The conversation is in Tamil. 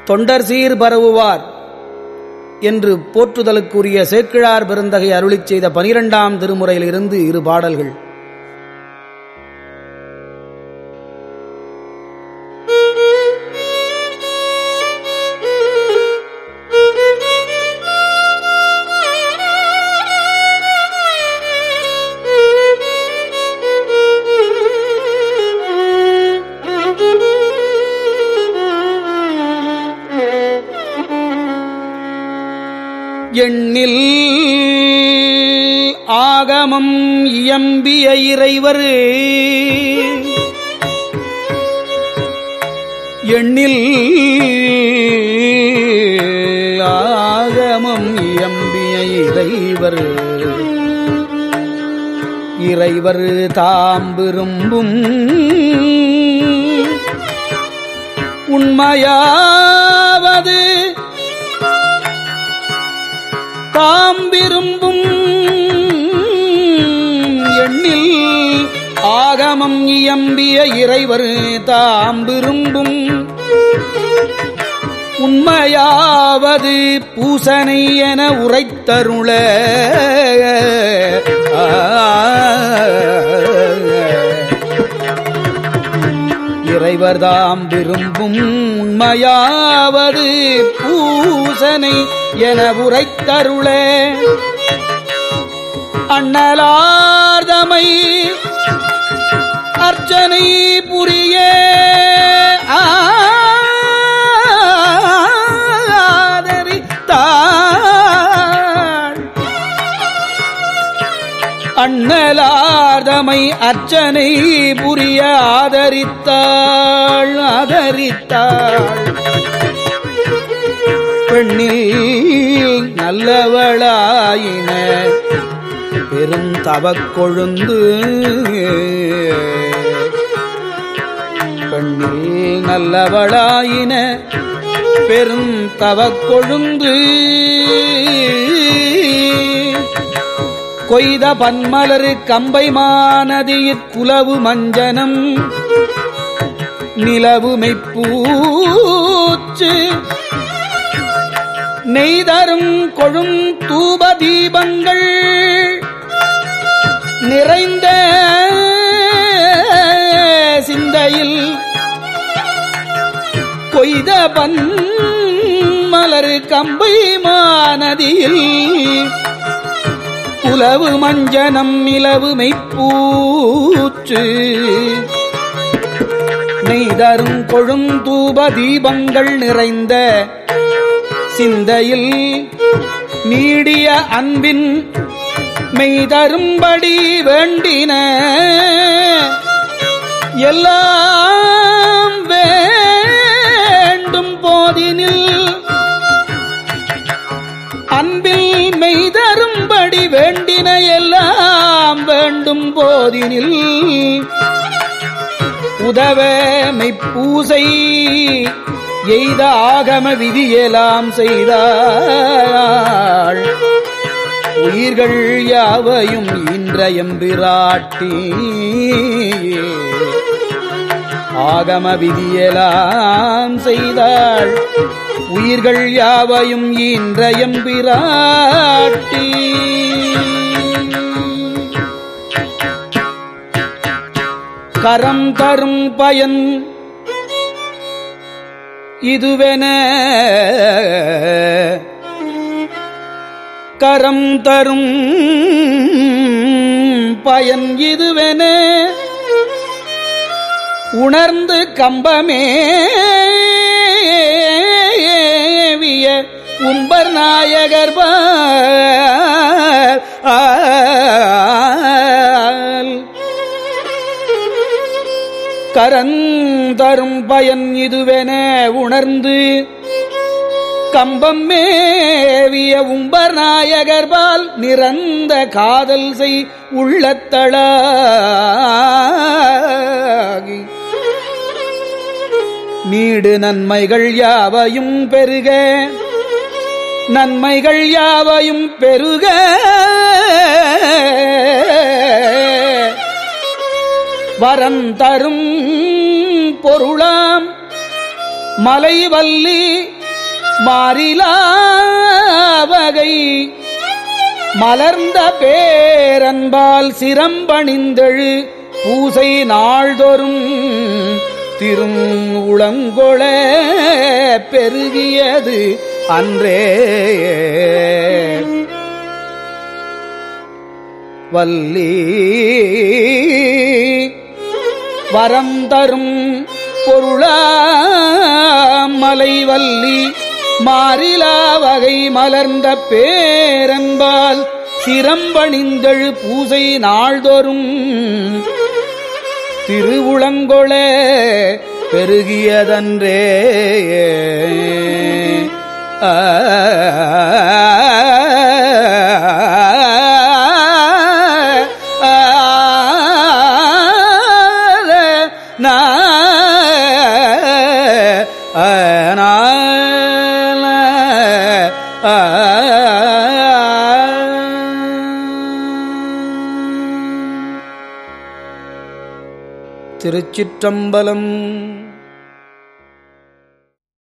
தொண்டர் சீர் பரவுவார் என்று போற்றுதலுக்குரிய சேக்கிழார் பெருந்தகை அருளிச் செய்த பனிரெண்டாம் திருமுறையிலிருந்து இரு பாடல்கள் எண்ணில் ஆகமம் இயம்பிய இறைவர் எண்ணில் ஆகமம் இயம்பிய இறைவர் இறைவர் தாம் விரும்பும் உண்மையாவது தாம் விரும்பும் எண்ணில் ஆகமம் இயம்பிய இறைவர் தாம் விரும்பும் உண்மையாவது பூசனை என உரைத்தருள இறைவர்தாம் விரும்பும் உண்மையாவது பூசனை என உரைத்தருள அண்ணலார்தமை அர்ச்சனை புரிய ஆதரித்தாள் அண்ணலார்தமை அர்ச்சனை புரிய ஆதரித்தாள் ஆதரித்தாள் பெண்ணில் நல்லவளாயின பெரும் தவக்கொழுந்து பெண்ணில் நல்லவளாயின பெரும் தவக்கொழுந்து கொய்த பன்மலரு கம்பை மாநதியிற் குலவு மஞ்சனம் நிலவுமை பூச்சு நெய்தரும் கொழும் தூப தீபங்கள் நிறைந்த சிந்தையில் கொய்த பன் மலரு கம்பை மாநதியில் புலவு மஞ்சனம் நிலவு மெய்ப்பூச்சு நெய்தரும் கொழும் தூப தீபங்கள் நிறைந்த சிந்தையில் நீடிய அன்பின் மெய்தரும்படி வேண்டின எல்லாம் வேண்டும் போதினில் அன்பில் மெய்தரும்படி வேண்டின எல்லாம் வேண்டும் போதினில் உதவ மெய்ப்பூசை எய்த ஆகம விதியெல்லாம் செய்தாள் உயிர்கள் யாவையும் இன்றயம்பிராட்டி ஆகம விதியெல்லாம் செய்தாள் உயிர்கள் யாவையும் இன்றயம்பிராட்டி கரம் தரும் பயன் இதுவென கரம் தரும் பயன் இதுவென உணர்ந்து கம்பமேவிய உம்பர் நாயகர் கரந்தரும் பயன் இதுவென உணர்ந்து கம்பம் மேவிய உம்பர் நாயகர்பால் நிறந்த காதல் செய் உள்ளத்தளாகி நீடு நன்மைகள் யாவையும் பெருக நன்மைகள் யாவையும் பெருக வரம் தரும் பொருளாம் மலைவல்லி மாறிலா வகை மலர்ந்த பேரன்பால் சிரம்பணிந்தெழு பூசை நாள்தோறும் திரும் உளங்கொள பெருகியது அன்றே வல்லி வரம் தரும் பொருளா மலைவல்லி மாறிலா வகை மலர்ந்த பேரன்பால் சிரம்பணிந்தழு பூசை நாள்தோறும் திருவுளங்கொள பெருகியதன்றே ஆ திருச்சிற்றம்பலம்